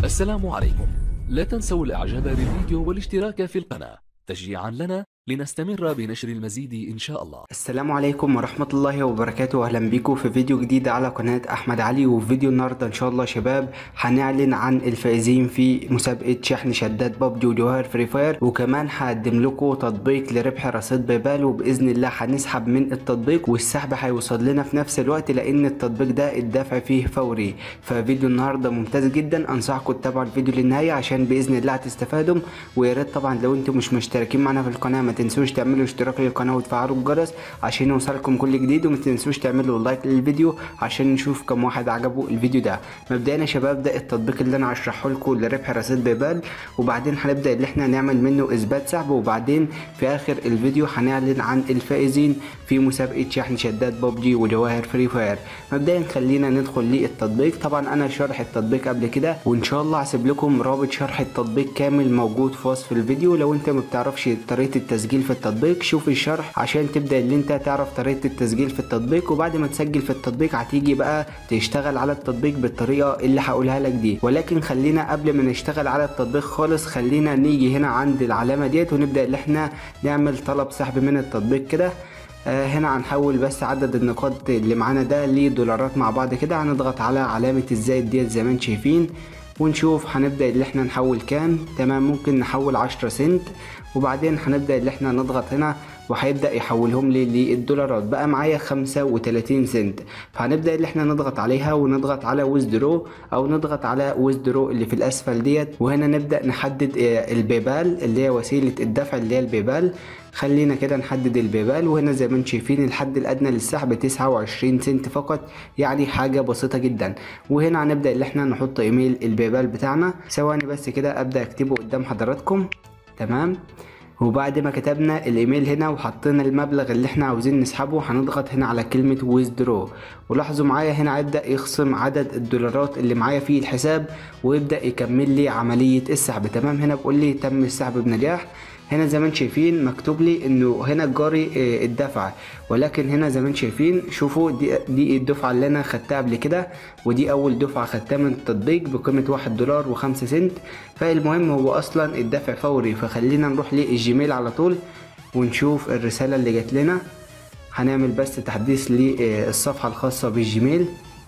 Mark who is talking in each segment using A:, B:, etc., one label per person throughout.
A: السلام عليكم لا تنسوا الاعجاب بالفيديو والاشتراك في القناة تشجيعا لنا لنستمر بنشر المزيد ان شاء الله
B: السلام عليكم ورحمة الله وبركاته اهلا بيكم في فيديو جديد على قناة احمد علي وفي فيديو النهاردة ان شاء الله شباب هنعلن عن الفائزين في مسابقة شحن شدات بابجي وجوهر فري فاير وكمان هقدم لكم تطبيق لربح رصيد بايبال وباذن الله هنسحب من التطبيق والسحب هيوصل لنا في نفس الوقت لان التطبيق ده الدفع فيه فوري ففيديو النهارده ممتاز جدا انصحكم تتابعوا الفيديو للنهاية عشان باذن الله هتستفادوا ويا ريت طبعا لو انتم مش مشتركين معانا في القناة ما تنسوش تعملوا اشتراك للقناة وتفعلوا الجرس عشان يوصلكم كل جديد وما تنسوش تعملوا لايك للفيديو عشان نشوف كم واحد عجبه الفيديو ده مبدئيا يا شباب ده التطبيق اللي انا هشرحه لكم لربح رصيد بايبال وبعدين هنبدا اللي احنا نعمل منه اثبات سحب وبعدين في اخر الفيديو هنعلن عن الفائزين في مسابقة شحن شدات ببجي وجواهر فري فاير مبدئيا خلينا ندخل للتطبيق طبعا انا شارح التطبيق قبل كده وان شاء الله هسيب لكم رابط شرح التطبيق كامل موجود في وصف الفيديو لو انت ما بتعرفش طريقة التسجيل في التطبيق شوف الشرح عشان تبدا اللي انت تعرف طريقة التسجيل في التطبيق وبعد ما تسجل في التطبيق هتيجي بقى تشتغل على التطبيق بالطريقة اللي هقولها لك دي ولكن خلينا قبل ما نشتغل على التطبيق خالص خلينا نيجي هنا عند العلامة ديت ونبدا اللي احنا نعمل طلب سحب من التطبيق كده آه هنا هنحول بس عدد النقاط اللي معانا ده لدولارات مع بعض كده هنضغط على علامة الزائد ديت زي ما انتم شايفين ونشوف هنبدأ اللي احنا نحول كام تمام ممكن نحول عشرة سنت وبعدين هنبدأ اللي احنا نضغط هنا وهيبدأ يحولهم لي للدولارات بقى معايا خمسة وتلاتين سنت فهنبدأ اللي احنا نضغط عليها ونضغط على ويزدرو او نضغط على ويزدرو اللي في الاسفل ديت وهنا نبدأ نحدد البيبال اللي هي وسيلة الدفع اللي هي البيبال خلينا كده نحدد البيبال وهنا زي ما انتم شايفين الحد الادنى للسحب 29 سنت فقط يعني حاجه بسيطه جدا وهنا هنبدا اللي احنا نحط ايميل البيبال بتاعنا ثواني بس كده ابدا اكتبه قدام حضراتكم تمام وبعد ما كتبنا الايميل هنا وحطينا المبلغ اللي احنا عاوزين نسحبه هنضغط هنا على كلمة ويزدرو ولاحظوا معايا هنا هيبدأ يخصم عدد الدولارات اللي معايا في الحساب ويبدأ يكمل لي عملية السحب تمام هنا بيقول لي تم السحب بنجاح هنا زي ما انتم شايفين مكتوب لي انه هنا جاري الدفع ولكن هنا زي ما انتم شايفين شوفوا دي, دي الدفعه اللي انا خدتها قبل كده ودي اول دفعه خدتها من التطبيق بقيمه واحد دولار وخمسة سنت فالمهم هو اصلا الدفع فوري فخلينا نروح للجيميل على طول ونشوف الرساله اللي جات لنا هنعمل بس تحديث للصفحه الخاصه بالجيميل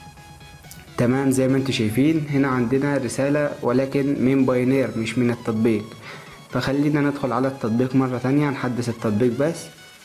B: تمام زي ما انتم شايفين هنا عندنا رساله ولكن من باينير مش من التطبيق فخلينا ندخل على التطبيق مرة تانية نحدث التطبيق بس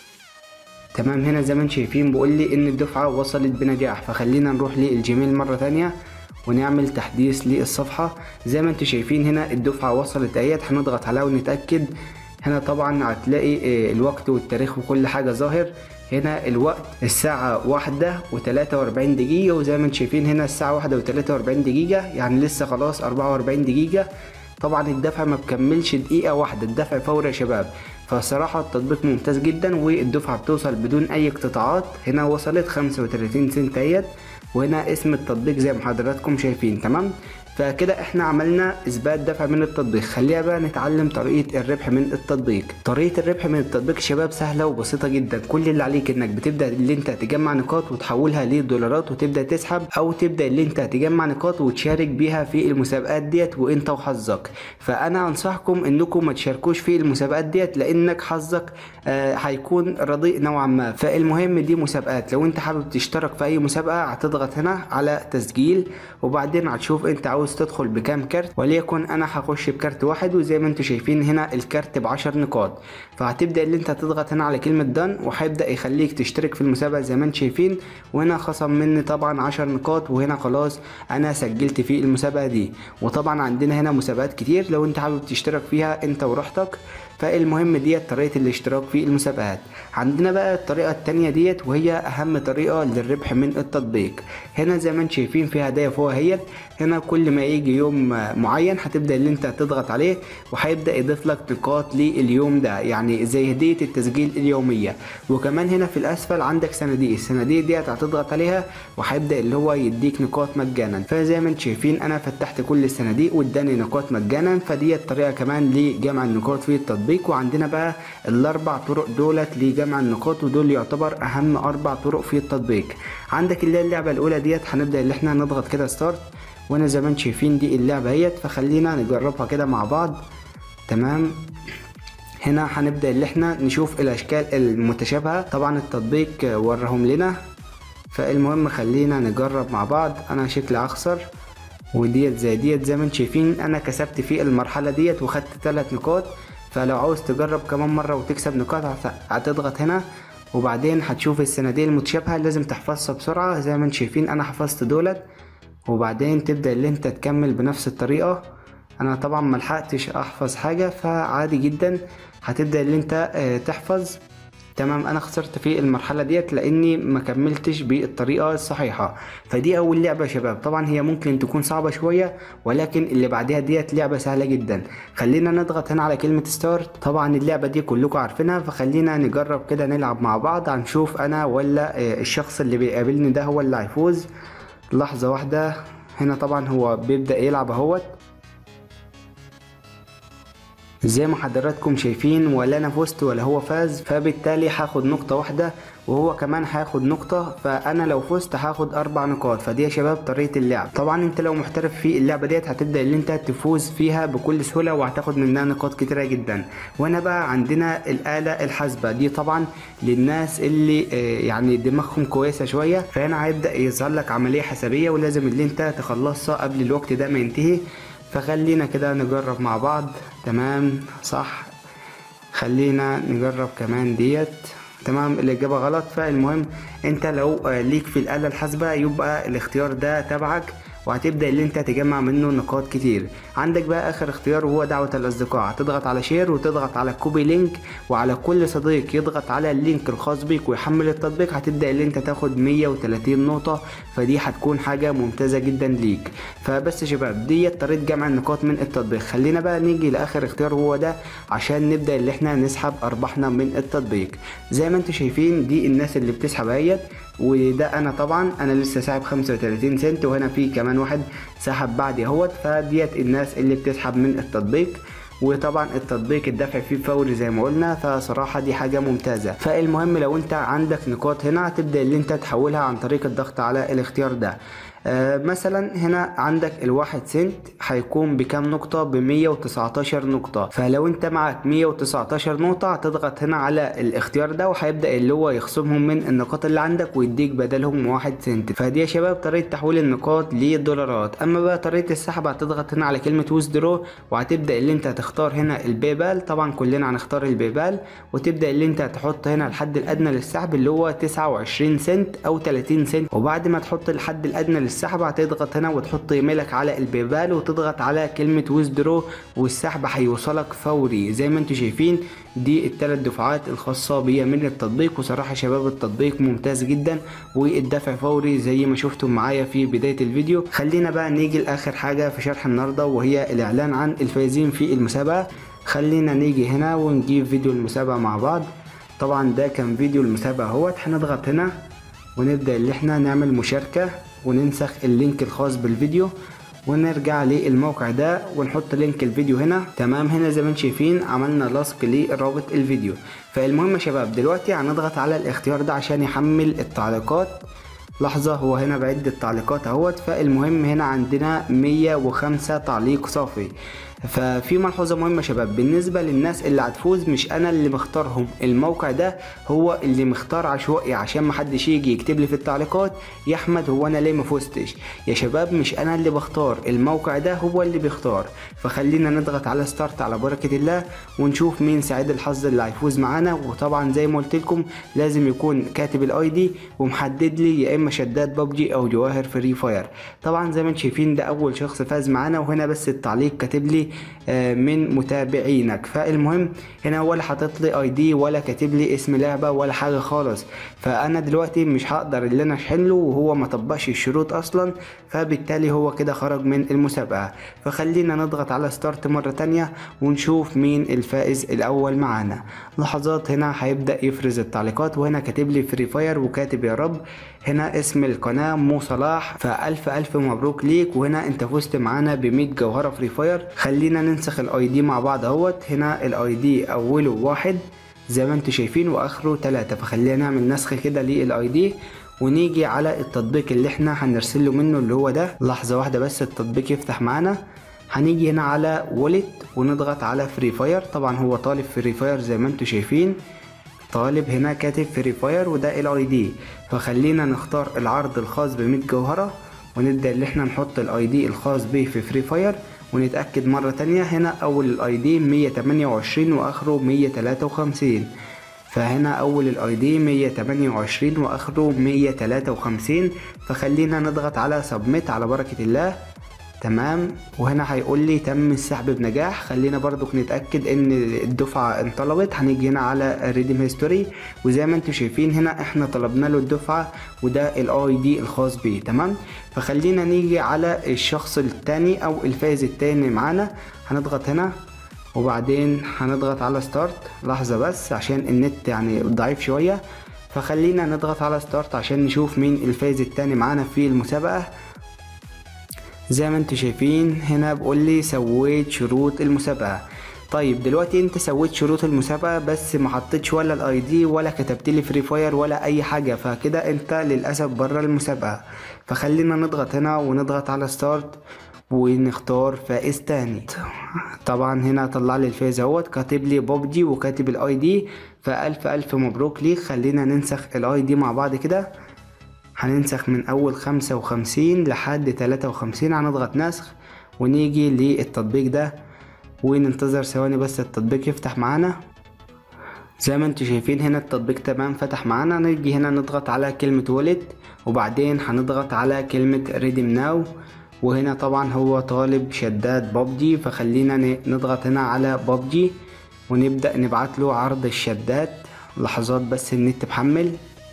B: تمام هنا زي ما انتم شايفين بيقول لي ان الدفعة وصلت بنجاح فخلينا نروح للجيميل مرة تانية ونعمل تحديث للصفحة زي ما انتم شايفين هنا الدفعة وصلت اهيت هنضغط عليها ونتأكد هنا طبعا هتلاقي الوقت والتاريخ وكل حاجة ظاهر هنا الوقت الساعة واحدة وتلاتة وأربعين دقيقة وزي ما انتم شايفين هنا الساعة واحدة وتلاتة وأربعين دقيقة يعني لسه خلاص أربعة وأربعين دقيقة طبعا الدفع ما بكملش دقيقة واحدة الدفع فوري يا شباب فالصراحة التطبيق ممتاز جدا والدفعة بتوصل بدون أي اقتطاعات هنا وصلت خمسة وتلاتين سنت اهيت وهنا اسم التطبيق زي ما حضراتكم شايفين تمام فكده احنا عملنا اثبات دفع من التطبيق خلينا بقى نتعلم طريقة الربح من التطبيق طريقة الربح من التطبيق شباب سهلة وبسيطة جدا كل اللي عليك انك بتبدأ اللي انت تجمع نقاط وتحولها لدولارات وتبدأ تسحب او تبدأ اللي انت تجمع نقاط وتشارك بيها في المسابقات ديت وانت وحظك فانا انصحكم انكم ما تشاركوش في المسابقات ديت لانك حظك آه هيكون رديء نوعا ما فالمهم دي مسابقات لو انت حابب تشترك في اي مسابقة هتضغط هنا على تسجيل وبعدين هتشوف انت عاوز عاوز تدخل بكام كارت وليكن انا هخش بكارت واحد وزي ما انتم شايفين هنا الكارت بعشر نقاط فهتبدا اللي انت تضغط هنا على كلمه دن وهيبدا يخليك تشترك في المسابقه زي ما انتم شايفين وهنا خصم مني طبعا عشر نقاط وهنا خلاص انا سجلت في المسابقه دي وطبعا عندنا هنا مسابقات كتير لو انت حابب تشترك فيها انت ورحتك فالمهم ديت طريقة الاشتراك في المسابقات عندنا بقى الطريقة التانية ديت وهي أهم طريقة للربح من التطبيق هنا زي ما انتم شايفين في هدايا فوق اهيت هنا كل ما يجي يوم معين هتبدأ اللي انت تضغط عليه وهيبدأ يضيف لك نقاط لليوم ده يعني زي هدية التسجيل اليومية وكمان هنا في الأسفل عندك صناديق الصناديق ديت هتضغط عليها وهيبدأ اللي هو يديك نقاط مجانا فزي ما انتم شايفين أنا فتحت كل الصناديق واداني نقاط مجانا فديت طريقة كمان لجمع النقاط في التطبيق التطبيق وعندنا بقى الاربع طرق دولت لجمع النقاط ودول يعتبر اهم اربع طرق في التطبيق عندك اللي هي اللعبه الاولى ديت هنبدا اللي احنا نضغط كده ستارت وانا زي ما انتم شايفين دي اللعبة اهيت فخلينا نجربها كده مع بعض تمام هنا هنبدأ اللي احنا نشوف الاشكال المتشابهة طبعا التطبيق وراهم لنا فالمهم خلينا نجرب مع بعض انا شكلي اخسر وديت زي ديت زي ما انتم شايفين انا كسبت في المرحلة ديت وخدت ثلاث نقاط فلو عاوز تجرب كمان مرة وتكسب نقاط هتضغط هنا وبعدين هتشوف الصناديق المتشابهة لازم تحفظها بسرعة زي ما انتم شايفين انا حفظت دولت وبعدين تبدأ اللي انت تكمل بنفس الطريقة انا طبعا ملحقتش احفظ حاجة فعادي جدا هتبدأ اللي انت تحفظ تمام انا خسرت في المرحله ديت لاني ما كملتش بالطريقه الصحيحه فدي اول لعبه يا شباب طبعا هي ممكن تكون صعبه شويه ولكن اللي بعدها ديت لعبه سهله جدا خلينا نضغط هنا على كلمه ستارت طبعا اللعبه دي كلكم عارفينها فخلينا نجرب كده نلعب مع بعض هنشوف انا ولا الشخص اللي بيقابلني ده هو اللي هيفوز لحظه واحده هنا طبعا هو بيبدا يلعب اهوت زي ما حضراتكم شايفين ولا انا فزت ولا هو فاز فبالتالي هاخد نقطة واحدة وهو كمان هياخد نقطة فأنا لو فزت هاخد أربع نقاط فدي يا شباب طريقة اللعب طبعا أنت لو محترف في اللعبة ديت هتبدأ إن أنت تفوز فيها بكل سهولة وهتاخد منها نقاط كتيرة جدا وهنا بقى عندنا الآلة الحاسبة دي طبعا للناس اللي يعني دماغهم كويسة شوية فهنا هيبدأ يظهر لك عملية حسابية ولازم اللي أنت تخلصها قبل الوقت ده ما ينتهي فخلينا كده نجرب مع بعض تمام صح خلينا نجرب كمان ديت تمام الإجابة غلط فالمهم انت لو ليك في الآلة الحاسبة يبقى الاختيار ده تبعك وهتبدا اللي انت تجمع منه نقاط كتير عندك بقى اخر اختيار وهو دعوه الاصدقاء هتضغط على شير وتضغط على كوبي لينك وعلى كل صديق يضغط على اللينك الخاص بيك ويحمل التطبيق هتبدا اللي انت تاخد 130 نقطه فدي هتكون حاجه ممتازه جدا ليك فبس يا شباب ديت طريقه جمع النقاط من التطبيق خلينا بقى نيجي لاخر اختيار وهو ده عشان نبدا اللي احنا نسحب ارباحنا من التطبيق زي ما انتم شايفين دي الناس اللي بتسحب اهيت وده انا طبعا انا لسه ساحب 35 سنت وهنا في كمان واحد سحب بعدي اهوت فديت الناس اللي بتسحب من التطبيق وطبعا التطبيق الدفع فيه فوري زي ما قلنا فصراحة دي حاجة ممتازة فالمهم لو انت عندك نقاط هنا هتبدأ اللي انت تحولها عن طريق الضغط على الاختيار ده آه مثلا هنا عندك الواحد سنت هيكون بكام نقطة ب 119 نقطة فلو انت معك 119 نقطة هتضغط هنا على الاختيار ده وهيبدأ اللي هو يخصمهم من النقاط اللي عندك ويديك بدلهم واحد سنت فدي يا شباب طريقة تحويل النقاط للدولارات اما بقى طريقة السحب هتضغط هنا على كلمة ويزدرو وهتبدأ اللي انت تختار هنا البيبال طبعا كلنا هنختار البيبال وتبدأ اللي انت تحط هنا الحد الادنى للسحب اللي هو 29 سنت او 30 سنت وبعد ما تحط الحد الادنى للسحب هتضغط هنا وتحط ايميلك على البيبال وتضغط على كلمة ويزدرو والسحب هيوصلك فوري زي ما انتم شايفين دي الثلاث دفعات الخاصة بيا من التطبيق وصراحة شباب التطبيق ممتاز جدا والدفع فوري زي ما شفتم معايا في بداية الفيديو خلينا بقى نيجي لاخر حاجة في شرح النهاردة وهي الاعلان عن الفائزين في المسابقة خلينا نيجي هنا ونجيب فيديو المسابقة مع بعض طبعا ده كان فيديو المسابقة اهوت هنضغط هنا ونبدأ اللي احنا نعمل مشاركة وننسخ اللينك الخاص بالفيديو ونرجع للموقع ده ونحط لينك الفيديو هنا تمام هنا زي ما انتم شايفين عملنا لصق لرابط الفيديو فالمهم يا شباب دلوقتي هنضغط على الاختيار ده عشان يحمل التعليقات لحظة هو هنا بعد التعليقات اهوت فالمهم هنا عندنا 105 تعليق صافي ففي ملحوظة مهمة شباب بالنسبة للناس اللي هتفوز مش انا اللي مختارهم الموقع ده هو اللي مختار عشوائي عشان محدش يجي يكتب لي في التعليقات يا احمد هو انا ليه مفوزتش يا شباب مش انا اللي بختار الموقع ده هو اللي بيختار فخلينا نضغط على ستارت على بركة الله ونشوف مين سعيد الحظ اللي هيفوز معانا وطبعا زي ما قلت لكم لازم يكون كاتب الاي دي ومحدد لي يا اما شداد ببجي او جواهر فري فاير طبعا زي ما انتم شايفين ده اول شخص فاز معانا وهنا بس التعليق كاتب لي من متابعينك فالمهم هنا ولا حاطط لي اي دي ولا كاتب لي اسم لعبه ولا حاجه خالص فانا دلوقتي مش هقدر اللي انا اشحن له وهو ما طبقش الشروط اصلا فبالتالي هو كده خرج من المسابقه فخلينا نضغط على ستارت مره تانية ونشوف مين الفائز الاول معانا لحظات هنا هيبدا يفرز التعليقات وهنا كاتب لي فري فاير وكاتب يا رب هنا اسم القناة مو صلاح فألف ألف مبروك ليك وهنا انت فزت معانا ب 100 جوهرة فري فاير خلينا ننسخ الاي دي مع بعض اهوت هنا الاي دي اوله واحد زي ما انتم شايفين واخره تلاتة فخلينا نعمل نسخ كده للاي دي ونيجي على التطبيق اللي احنا هنرسله منه اللي هو ده لحظة واحدة بس التطبيق يفتح معانا هنيجي هنا على وولت ونضغط على فري فاير طبعا هو طالب فري فاير زي ما انتم شايفين طالب هنا كاتب فري فاير وده الاي دي فخلينا نختار العرض الخاص ب 100 جوهرة ونبدأ اللي احنا نحط الاي دي الخاص به في فري فاير ونتأكد مرة تانية هنا أول الاي دي 128 وآخره 153 فهنا أول الاي دي 128 وآخره 153 فخلينا نضغط على سبميت على بركة الله تمام وهنا هيقول لي تم السحب بنجاح خلينا برضو نتاكد ان الدفعه انطلبت هنيجي هنا على ريديم هيستوري وزي ما انتم شايفين هنا احنا طلبنا له الدفعه وده الاي دي الخاص بيه تمام فخلينا نيجي على الشخص التاني او الفائز التاني معانا هنضغط هنا وبعدين هنضغط على ستارت لحظه بس عشان النت يعني ضعيف شويه فخلينا نضغط على ستارت عشان نشوف مين الفائز التاني معانا في المسابقه زي ما انتوا شايفين هنا بقول لي سويت شروط المسابقة طيب دلوقتي انت سويت شروط المسابقة بس ما حطيتش ولا الاي دي ولا كتبت لي فري فاير ولا اي حاجة فكده انت للاسف بره المسابقة فخلينا نضغط هنا ونضغط على ستارت ونختار فائز تاني طبعا هنا طلع لي الفائز اهوت كاتب لي بوبجي وكاتب الاي دي فالف الف مبروك ليك خلينا ننسخ الاي دي مع بعض كده هننسخ من أول خمسة وخمسين لحد تلاتة وخمسين هنضغط نسخ ونيجي للتطبيق ده وننتظر ثواني بس التطبيق يفتح معانا زي ما انتوا شايفين هنا التطبيق تمام فتح معانا نيجي هنا نضغط على كلمة وولد وبعدين هنضغط على كلمة ريديم ناو وهنا طبعا هو طالب شداد بابجي فخلينا نضغط هنا على بابجي ونبدأ نبعت له عرض الشداد لحظات بس النت محمل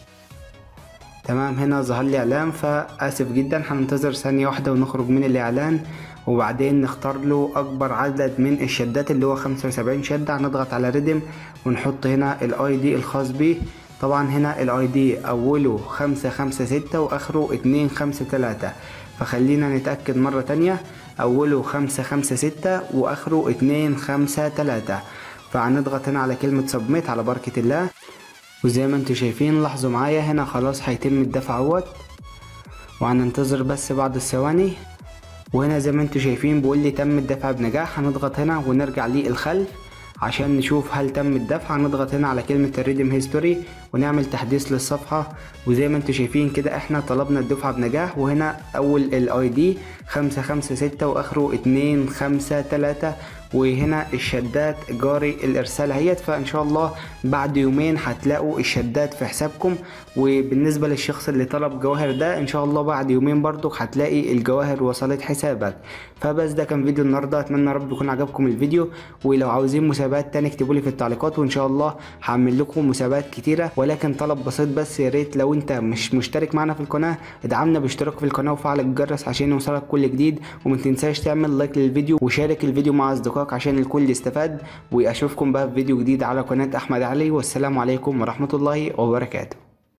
B: تمام هنا ظهر لي اعلان فاسف جدا هننتظر ثانية واحدة ونخرج من الاعلان وبعدين نختار له اكبر عدد من الشدات اللي هو خمسة وسبعين شدة هنضغط على ريدم ونحط هنا الاي دي الخاص بيه طبعا هنا الاي دي اوله خمسة خمسة ستة واخره اتنين خمسة تلاتة فخلينا نتأكد مرة تانية اوله خمسة خمسة ستة واخره اتنين خمسة تلاتة فهنضغط هنا على كلمة سبميت على بركة الله وزي ما انتوا شايفين لاحظوا معايا هنا خلاص هيتم الدفع اهوت وهننتظر بس بعض الثواني وهنا زي ما انتوا شايفين بيقول لي تم الدفع بنجاح هنضغط هنا ونرجع للخلف عشان نشوف هل تم الدفع هنضغط هنا على كلمة الريدم هيستوري ونعمل تحديث للصفحة وزي ما انتوا شايفين كده احنا طلبنا الدفعة بنجاح وهنا اول الاي دي خمسة خمسة ستة واخره اتنين خمسة تلاتة وهنا الشدات جاري الارسال اهيت فان شاء الله بعد يومين هتلاقوا الشدات في حسابكم وبالنسبه للشخص اللي طلب جواهر ده ان شاء الله بعد يومين برضو هتلاقي الجواهر وصلت حسابك فبس ده كان فيديو النهارده اتمنى رب يكون عجبكم الفيديو ولو عاوزين مسابقات تاني اكتبوا لي في التعليقات وان شاء الله هعمل لكم مسابقات كتيره ولكن طلب بسيط بس يا ريت لو انت مش مشترك معنا في القناه ادعمنا باشتراك في القناه وفعل الجرس عشان يوصلك كل جديد وما تنساش تعمل لايك للفيديو وشارك الفيديو مع اصدقائك عشان الكل يستفاد واشوفكم بقى في فيديو جديد على قناه احمد علي والسلام عليكم ورحمه الله وبركاته